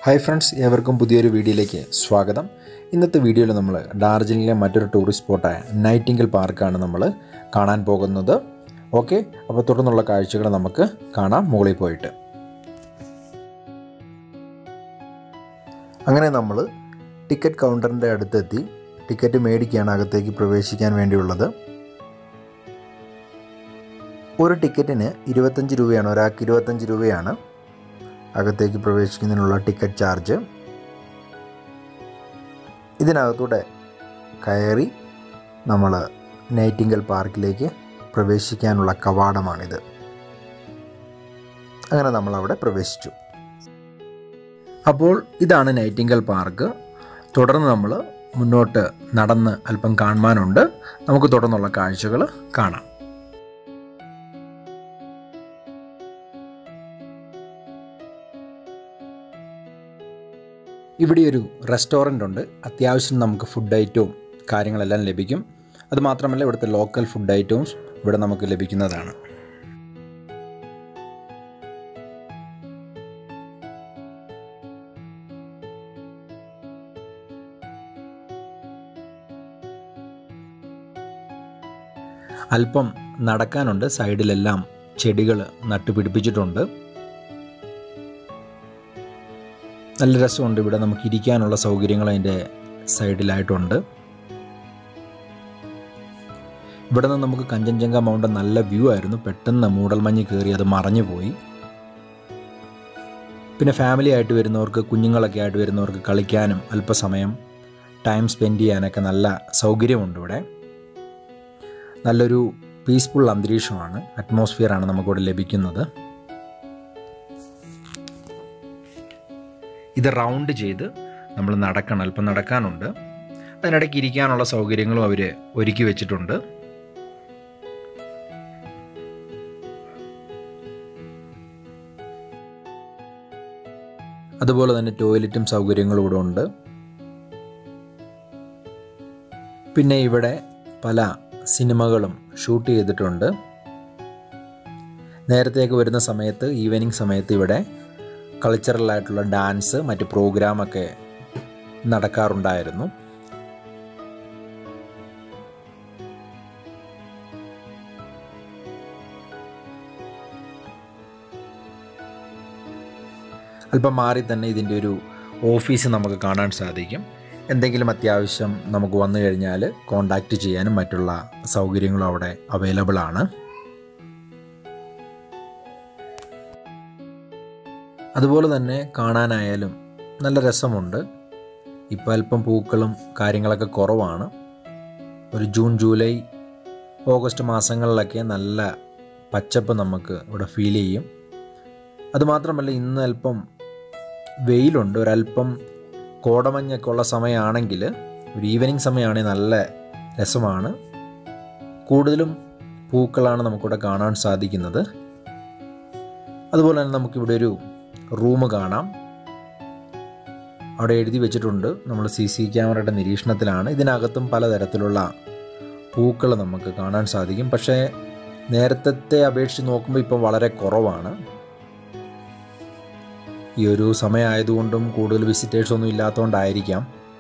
hi friends ഏവർക്കും പുതിയൊരു വീഡിയോയിലേക്ക് സ്വാഗതം ഇന്നത്തെ വീഡിയോയിൽ നമ്മൾ ഡാർജിലിംഗിലെ മറ്റൊരു ടൂറിസ്റ്റ് സ്പോട്ടായ നൈറ്റിംഗൽ പാർക്കാണ് നമ്മൾ കാണാൻ പോകുന്നത് ഓക്കെ അപ്പോൾ തുടർന്നുള്ള കാഴ്ചകൾ നമുക്ക് കാണാം മുകളിൽ പോയിട്ട് അങ്ങനെ നമ്മൾ ടിക്കറ്റ് കൗണ്ടറിൻ്റെ അടുത്തെത്തി ടിക്കറ്റ് മേടിക്കുകയാണ് അകത്തേക്ക് പ്രവേശിക്കാൻ വേണ്ടിയുള്ളത് ഒരു ടിക്കറ്റിന് ഇരുപത്തഞ്ച് രൂപയാണ് ഒരാൾക്ക് ഇരുപത്തഞ്ച് രൂപയാണ് അകത്തേക്ക് പ്രവേശിക്കുന്നതിനുള്ള ടിക്കറ്റ് ചാർജ് ഇതിനകത്തൂടെ കയറി നമ്മൾ നൈറ്റിംഗൽ പാർക്കിലേക്ക് പ്രവേശിക്കാനുള്ള കവാടമാണിത് അങ്ങനെ നമ്മൾ അവിടെ പ്രവേശിച്ചു അപ്പോൾ ഇതാണ് നൈറ്റിംഗൽ പാർക്ക് തുടർന്ന് നമ്മൾ മുന്നോട്ട് നടന്ന് അല്പം കാണുവാനുണ്ട് നമുക്ക് തുടർന്നുള്ള കാഴ്ചകൾ കാണാം ഇവിടെ ഒരു റെസ്റ്റോറൻ്റ് ഉണ്ട് അത്യാവശ്യം നമുക്ക് ഫുഡ് ഐറ്റവും കാര്യങ്ങളെല്ലാം ലഭിക്കും അതുമാത്രമല്ല ഇവിടുത്തെ ലോക്കൽ ഫുഡ് ഐറ്റവും ഇവിടെ നമുക്ക് ലഭിക്കുന്നതാണ് അല്പം നടക്കാനുണ്ട് സൈഡിലെല്ലാം ചെടികൾ നട്ടുപിടിപ്പിച്ചിട്ടുണ്ട് നല്ല രസമുണ്ട് ഇവിടെ നമുക്ക് ഇരിക്കാനുള്ള സൗകര്യങ്ങൾ അതിൻ്റെ സൈഡിലായിട്ടുണ്ട് ഇവിടെ നിന്ന് നമുക്ക് കഞ്ചൻജംഗ മൗണ്ടൻ നല്ല വ്യൂ ആയിരുന്നു പെട്ടെന്ന് മൂടൽമഞ്ഞ് കയറി അത് മറഞ്ഞു പോയി പിന്നെ ഫാമിലി ആയിട്ട് വരുന്നവർക്ക് കുഞ്ഞുങ്ങളൊക്കെ ആയിട്ട് വരുന്നവർക്ക് കളിക്കാനും അല്പസമയം ടൈം സ്പെൻഡ് ചെയ്യാനൊക്കെ നല്ല സൗകര്യമുണ്ട് ഇവിടെ നല്ലൊരു പീസ്ഫുൾ അന്തരീക്ഷമാണ് അറ്റ്മോസ്ഫിയറാണ് നമുക്കിവിടെ ലഭിക്കുന്നത് ഇത് റൗണ്ട് ചെയ്ത് നമ്മൾ നടക്കണം അല്പം നടക്കാനുണ്ട് അതിനിടയ്ക്ക് ഇരിക്കാനുള്ള സൗകര്യങ്ങളും അവർ ഒരുക്കി വെച്ചിട്ടുണ്ട് അതുപോലെ തന്നെ ടോയ്ലറ്റും സൗകര്യങ്ങളും ഇവിടെ ഉണ്ട് പിന്നെ ഇവിടെ പല സിനിമകളും ഷൂട്ട് ചെയ്തിട്ടുണ്ട് നേരത്തേക്ക് വരുന്ന സമയത്ത് ഈവനിങ് സമയത്ത് ഇവിടെ കൾച്ചറലായിട്ടുള്ള ഡാൻസ് മറ്റ് പ്രോഗ്രാമൊക്കെ നടക്കാറുണ്ടായിരുന്നു അല്പം മാറി തന്നെ ഇതിൻ്റെ ഒരു ഓഫീസ് നമുക്ക് കാണാൻ സാധിക്കും എന്തെങ്കിലും അത്യാവശ്യം നമുക്ക് വന്നു കഴിഞ്ഞാൽ കോണ്ടാക്റ്റ് ചെയ്യാനും മറ്റുള്ള സൗകര്യങ്ങളും അവിടെ അവൈലബിൾ ആണ് അതുപോലെ തന്നെ കാണാനായാലും നല്ല രസമുണ്ട് ഇപ്പോൾ അല്പം പൂക്കളും കാര്യങ്ങളൊക്കെ കുറവാണ് ഒരു ജൂൺ ജൂലൈ ഓഗസ്റ്റ് മാസങ്ങളിലൊക്കെ നല്ല പച്ചപ്പ് നമുക്ക് ഇവിടെ ഫീൽ ചെയ്യും അതുമാത്രമല്ല ഇന്ന് അല്പം വെയിലുണ്ട് ഒരല്പം കോടമഞ്ഞൊക്കെ ഉള്ള സമയമാണെങ്കിൽ ഒരു ഈവനിങ് സമയമാണെങ്കിൽ നല്ല രസമാണ് കൂടുതലും പൂക്കളാണ് നമുക്കിവിടെ കാണാൻ സാധിക്കുന്നത് അതുപോലെ തന്നെ നമുക്കിവിടെ ഒരു റൂം കാണാം അവിടെ എഴുതി വെച്ചിട്ടുണ്ട് നമ്മൾ സി സി ക്യാമറയുടെ നിരീക്ഷണത്തിലാണ് ഇതിനകത്തും പലതരത്തിലുള്ള പൂക്കൾ നമുക്ക് കാണാൻ സാധിക്കും പക്ഷേ നേരത്തെ അപേക്ഷിച്ച് നോക്കുമ്പോൾ ഇപ്പം വളരെ കുറവാണ് ഈ ഒരു സമയമായതുകൊണ്ടും കൂടുതൽ വിസിറ്റേഴ്സ് ഒന്നും ഇല്ലാത്തതുകൊണ്ടായിരിക്കാം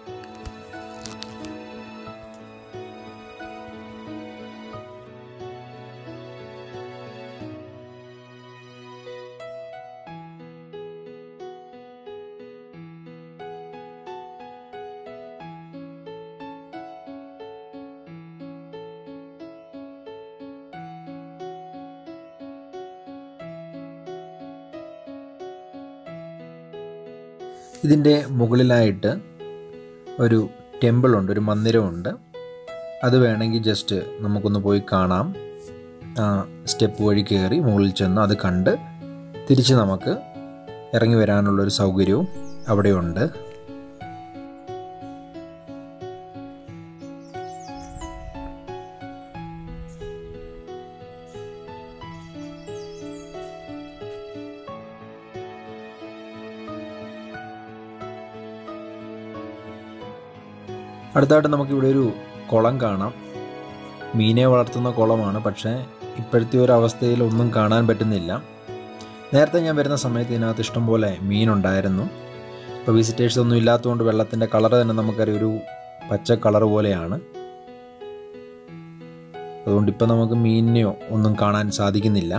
ഇതിൻ്റെ മുകളിലായിട്ട് ഒരു ടെമ്പിളുണ്ട് ഒരു മന്ദിരമുണ്ട് അത് വേണമെങ്കിൽ ജസ്റ്റ് നമുക്കൊന്ന് പോയി കാണാം സ്റ്റെപ്പ് വഴി കയറി മുകളിൽ ചെന്ന് അത് കണ്ട് തിരിച്ച് നമുക്ക് ഇറങ്ങി വരാനുള്ളൊരു സൗകര്യവും അവിടെയുണ്ട് അടുത്തായിട്ട് നമുക്കിവിടെ ഒരു കുളം കാണാം മീനെ വളർത്തുന്ന കുളമാണ് പക്ഷേ ഇപ്പോഴത്തെ ഒരു അവസ്ഥയിൽ ഒന്നും കാണാൻ പറ്റുന്നില്ല നേരത്തെ ഞാൻ വരുന്ന സമയത്ത് ഇതിനകത്ത് ഇഷ്ടംപോലെ മീനുണ്ടായിരുന്നു ഇപ്പോൾ വിസിറ്റേഴ്സ് ഒന്നും ഇല്ലാത്തതുകൊണ്ട് വെള്ളത്തിൻ്റെ കളർ തന്നെ നമുക്കറിയാം ഒരു പച്ച കളർ പോലെയാണ് അതുകൊണ്ട് ഇപ്പം നമുക്ക് മീനിനെയോ ഒന്നും കാണാൻ സാധിക്കുന്നില്ല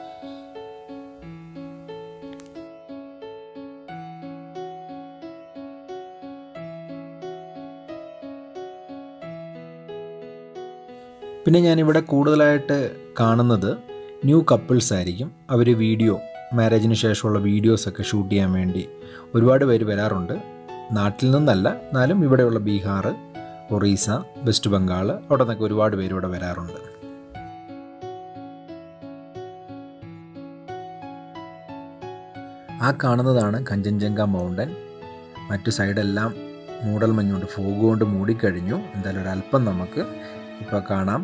പിന്നെ ഞാനിവിടെ കൂടുതലായിട്ട് കാണുന്നത് ന്യൂ കപ്പിൾസ് ആയിരിക്കും അവർ വീഡിയോ മാരേജിന് ശേഷമുള്ള വീഡിയോസൊക്കെ ഷൂട്ട് ചെയ്യാൻ വേണ്ടി ഒരുപാട് പേര് വരാറുണ്ട് നാട്ടിൽ നിന്നല്ല എന്നാലും ഇവിടെയുള്ള ബീഹാർ ഒറീസ വെസ്റ്റ് ബംഗാൾ അവിടെ നിന്നൊക്കെ ഒരുപാട് പേര് ഇവിടെ വരാറുണ്ട് ആ കാണുന്നതാണ് കഞ്ചൻജംഗ മൗണ്ടൻ മറ്റു സൈഡെല്ലാം മൂടൽ മഞ്ഞുകൊണ്ട് ഫോഗ് കൊണ്ട് മൂടിക്കഴിഞ്ഞു എന്തായാലും ഒരല്പം നമുക്ക് ഇപ്പോൾ കാണാം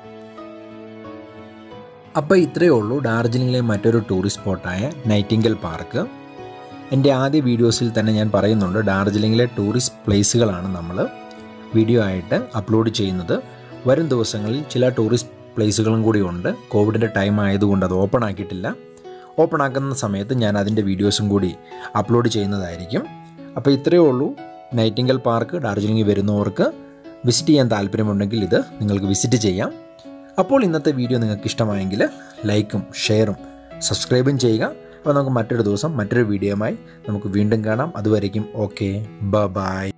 അപ്പോൾ ഇത്രയേ ഉള്ളൂ ഡാർജിലിംഗിലെ മറ്റൊരു ടൂറിസ്റ്റ് സ്പോട്ടായ നൈറ്റിംഗൽ പാർക്ക് എൻ്റെ ആദ്യ വീഡിയോസിൽ തന്നെ ഞാൻ പറയുന്നുണ്ട് ഡാർജിലിംഗിലെ ടൂറിസ്റ്റ് പ്ലേസുകളാണ് നമ്മൾ വീഡിയോ ആയിട്ട് അപ്ലോഡ് ചെയ്യുന്നത് വരും ദിവസങ്ങളിൽ ചില ടൂറിസ്റ്റ് പ്ലേസുകളും കൂടി ഉണ്ട് കോവിഡിൻ്റെ ടൈം ആയതുകൊണ്ട് അത് ഓപ്പൺ ആക്കിയിട്ടില്ല ഓപ്പൺ ആക്കുന്ന സമയത്ത് ഞാൻ അതിൻ്റെ വീഡിയോസും കൂടി അപ്ലോഡ് ചെയ്യുന്നതായിരിക്കും അപ്പോൾ ഇത്രയേ ഉള്ളൂ നൈറ്റിംഗൽ പാർക്ക് ഡാർജിലിംഗിൽ വരുന്നവർക്ക് വിസിറ്റ് ചെയ്യാൻ താല്പര്യമുണ്ടെങ്കിൽ ഇത് നിങ്ങൾക്ക് വിസിറ്റ് ചെയ്യാം അപ്പോൾ ഇന്നത്തെ വീഡിയോ നിങ്ങൾക്ക് ഇഷ്ടമായെങ്കിൽ ലൈക്കും ഷെയറും സബ്സ്ക്രൈബും ചെയ്യുക അപ്പോൾ നമുക്ക് മറ്റൊരു ദിവസം മറ്റൊരു വീഡിയോയുമായി നമുക്ക് വീണ്ടും കാണാം അതുവരേക്കും ഓക്കെ ബ ബായ്